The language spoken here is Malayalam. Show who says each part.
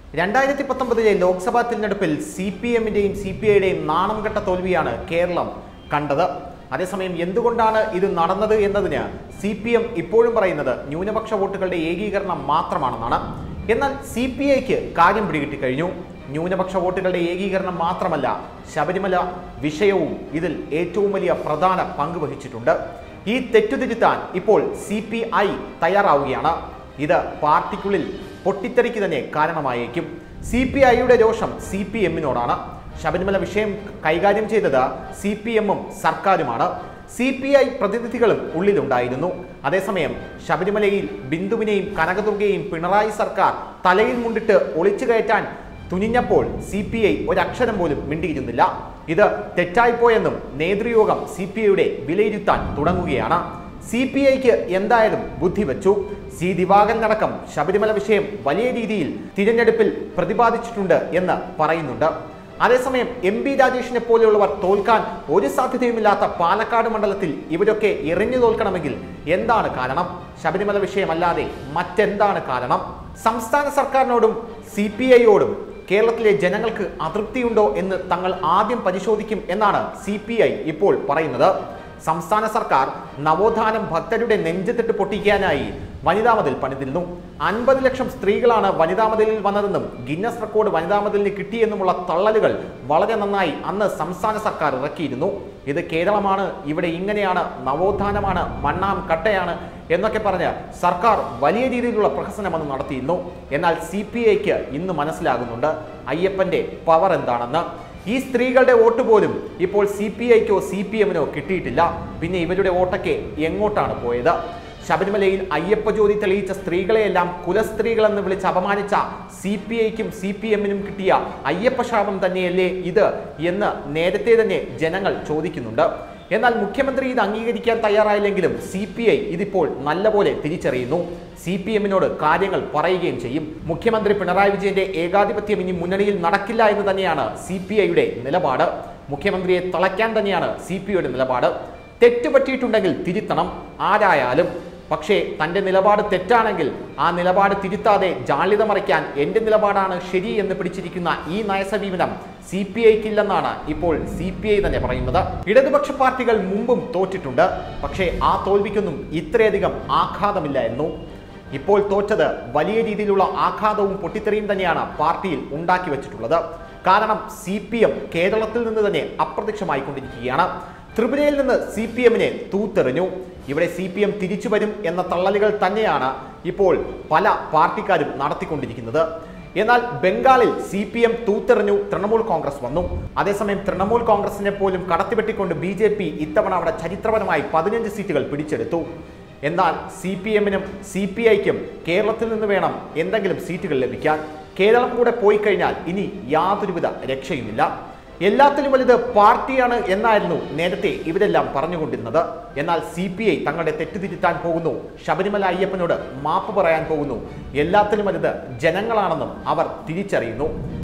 Speaker 1: രണ്ടായിരത്തി പത്തൊമ്പതിലെ ലോക്സഭാ തിരഞ്ഞെടുപ്പിൽ സി പി എമ്മിന്റെയും സി പി ഐയുടെയും നാണം കെട്ട തോൽവിയാണ് കേരളം കണ്ടത് അതേസമയം എന്തുകൊണ്ടാണ് ഇത് നടന്നത് എന്നതിന് സി പി എം ഇപ്പോഴും പറയുന്നത് ന്യൂനപക്ഷ വോട്ടുകളുടെ ഏകീകരണം മാത്രമാണെന്നാണ് എന്നാൽ സി പി ഐക്ക് കാര്യം പിടികിട്ടി കഴിഞ്ഞു ന്യൂനപക്ഷ വോട്ടുകളുടെ ഏകീകരണം മാത്രമല്ല ശബരിമല വിഷയവും ഇതിൽ ഏറ്റവും വലിയ പ്രധാന പങ്ക് വഹിച്ചിട്ടുണ്ട് ഈ തെറ്റുതിരുത്താൻ ഇപ്പോൾ സി പി ഐ തയ്യാറാവുകയാണ് ഇത് പാർട്ടിക്കുള്ളിൽ പൊട്ടിത്തെറിക്ക് തന്നെ കാരണമായേക്കും സി പി ഐയുടെ രോഷം സി പി എമ്മിനോടാണ് ശബരിമല വിഷയം കൈകാര്യം ചെയ്തത് സി പി എമ്മും സർക്കാരുമാണ് സി പി ഐ പ്രതിനിധികളും ഉള്ളിലുണ്ടായിരുന്നു അതേസമയം ശബരിമലയിൽ ബിന്ദുവിനെയും കനകദുർഗയെയും പിണറായി സർക്കാർ തലയിൽ മുണ്ടിട്ട് ഒളിച്ചു കയറ്റാൻ തുനിഞ്ഞപ്പോൾ സി പി ഐ ഒരക്ഷരം പോലും മിണ്ടിയിരുന്നില്ല ഇത് തെറ്റായിപ്പോയെന്നും നേതൃയോഗം സി പി ഐയുടെ വിലയിരുത്താൻ തുടങ്ങുകയാണ് സി പി ഐക്ക് എന്തായാലും ബുദ്ധി വെച്ചു സി ദിവാകരനടക്കം ശബരിമല വിഷയം വലിയ രീതിയിൽ തിരഞ്ഞെടുപ്പിൽ പ്രതിപാദിച്ചിട്ടുണ്ട് എന്ന് പറയുന്നുണ്ട് അതേസമയം എം പി രാജേഷിനെ പോലെയുള്ളവർ തോൽക്കാൻ ഒരു സാധ്യതയുമില്ലാത്ത പാലക്കാട് മണ്ഡലത്തിൽ ഇവരൊക്കെ എറിഞ്ഞു തോൽക്കണമെങ്കിൽ എന്താണ് കാരണം ശബരിമല വിഷയമല്ലാതെ മറ്റെന്താണ് കാരണം സംസ്ഥാന സർക്കാരിനോടും സി പി ഐയോടും കേരളത്തിലെ ജനങ്ങൾക്ക് അതൃപ്തിയുണ്ടോ എന്ന് തങ്ങൾ ആദ്യം പരിശോധിക്കും എന്നാണ് സി പി ഐ ഇപ്പോൾ പറയുന്നത് സംസ്ഥാന സർക്കാർ നവോത്ഥാനം ഭക്തരുടെ നെഞ്ചത്തിട്ട് പൊട്ടിക്കാനായി വനിതാ മതിൽ പണിതിരുന്നു അൻപത് ലക്ഷം സ്ത്രീകളാണ് വനിതാ മതിലിൽ വന്നതെന്നും ഗിന്നസ് റെക്കോർഡ് വനിതാ മതിലിന് കിട്ടിയെന്നുമുള്ള തള്ളലുകൾ വളരെ നന്നായി അന്ന് സംസ്ഥാന സർക്കാർ ഇറക്കിയിരുന്നു ഇത് കേരളമാണ് ഇവിടെ ഇങ്ങനെയാണ് നവോത്ഥാനമാണ് മണ്ണാം കട്ടയാണ് എന്നൊക്കെ പറഞ്ഞ് സർക്കാർ വലിയ രീതിയിലുള്ള പ്രഹസനം അന്ന് നടത്തിയിരുന്നു എന്നാൽ സി പി ഐക്ക് ഇന്ന് മനസ്സിലാകുന്നുണ്ട് അയ്യപ്പന്റെ പവർ എന്താണെന്ന് ഈ സ്ത്രീകളുടെ വോട്ട് പോലും ഇപ്പോൾ സി പി ഐക്കോ സി പി എമ്മിനോ കിട്ടിയിട്ടില്ല പിന്നെ ഇവരുടെ വോട്ടൊക്കെ എങ്ങോട്ടാണ് പോയത് ശബരിമലയിൽ അയ്യപ്പ ജ്യോതി തെളിയിച്ച സ്ത്രീകളെയെല്ലാം കുലസ്ത്രീകളെന്ന് വിളിച്ച് അപമാനിച്ച സി പി ഐക്കും സി പി എമ്മിനും കിട്ടിയ അയ്യപ്പ ശാപം തന്നെയല്ലേ ഇത് എന്ന് നേരത്തെ തന്നെ ജനങ്ങൾ ചോദിക്കുന്നുണ്ട് എന്നാൽ മുഖ്യമന്ത്രി ഇത് അംഗീകരിക്കാൻ തയ്യാറായില്ലെങ്കിലും സി പി ഐ ഇതിപ്പോൾ നല്ലപോലെ തിരിച്ചറിയുന്നു സി പി എമ്മിനോട് കാര്യങ്ങൾ പറയുകയും ചെയ്യും മുഖ്യമന്ത്രി പിണറായി വിജയന്റെ ഏകാധിപത്യം ഇനി മുന്നണിയിൽ നടക്കില്ല എന്ന് തന്നെയാണ് സി പി ഐയുടെ നിലപാട് മുഖ്യമന്ത്രിയെ തളയ്ക്കാൻ തന്നെയാണ് സി പി ഐയുടെ നിലപാട് തെറ്റുപറ്റിയിട്ടുണ്ടെങ്കിൽ തിരുത്തണം ആരായാലും പക്ഷേ തന്റെ നിലപാട് തെറ്റാണെങ്കിൽ ആ നിലപാട് തിരുത്താതെ ജാള്യത മറിക്കാൻ എന്റെ നിലപാടാണ് ശരി എന്ന് പിടിച്ചിരിക്കുന്ന ഈ നയസമീപനം സി പി ഐക്കില്ലെന്നാണ് ഇപ്പോൾ സി പി ഐ തന്നെ പറയുന്നത് ഇടതുപക്ഷ പാർട്ടികൾ മുമ്പും തോറ്റിട്ടുണ്ട് പക്ഷേ ആ തോൽവിക്കൊന്നും ഇത്രയധികം ആഘാതമില്ലായിരുന്നു ഇപ്പോൾ തോറ്റത് വലിയ രീതിയിലുള്ള ആഘാതവും പൊട്ടിത്തെറിയും തന്നെയാണ് പാർട്ടിയിൽ ഉണ്ടാക്കി വെച്ചിട്ടുള്ളത് കാരണം സി പി എം കേരളത്തിൽ നിന്ന് തന്നെ അപ്രത്യക്ഷമായിക്കൊണ്ടിരിക്കുകയാണ് ത്രിപുരയിൽ നിന്ന് സി പി എമ്മിനെ തൂത്തെറിഞ്ഞു ഇവിടെ സി പി എം തിരിച്ചു വരും എന്ന തള്ളലുകൾ തന്നെയാണ് ഇപ്പോൾ പല പാർട്ടിക്കാരും നടത്തിക്കൊണ്ടിരിക്കുന്നത് എന്നാൽ ബംഗാളിൽ സി പി എം തൂത്തെറിഞ്ഞു തൃണമൂൽ കോൺഗ്രസ് വന്നു അതേസമയം തൃണമൂൽ കോൺഗ്രസിനെ പോലും കടത്തിവെട്ടിക്കൊണ്ട് ബി ജെ പി ഇത്തവണ അവിടെ ചരിത്രപരമായി പതിനഞ്ച് സീറ്റുകൾ പിടിച്ചെടുത്തു എന്നാൽ സി പി എമ്മിനും സി പി ഐക്കും കേരളത്തിൽ നിന്ന് വേണം എന്തെങ്കിലും സീറ്റുകൾ ലഭിക്കാൻ കേരളം കൂടെ പോയി കഴിഞ്ഞാൽ ഇനി യാതൊരുവിധ രക്ഷയുമില്ല എല്ലാത്തിലും വലുത് പാർട്ടിയാണ് എന്നായിരുന്നു നേരത്തെ ഇവരെല്ലാം പറഞ്ഞുകൊണ്ടിരുന്നത് എന്നാൽ സി പി ഐ തങ്ങളുടെ തെറ്റുതിരുത്താൻ പോകുന്നു ശബരിമല അയ്യപ്പനോട് മാപ്പ് പറയാൻ പോകുന്നു എല്ലാത്തിലും വലുത് ജനങ്ങളാണെന്നും അവർ തിരിച്ചറിയുന്നു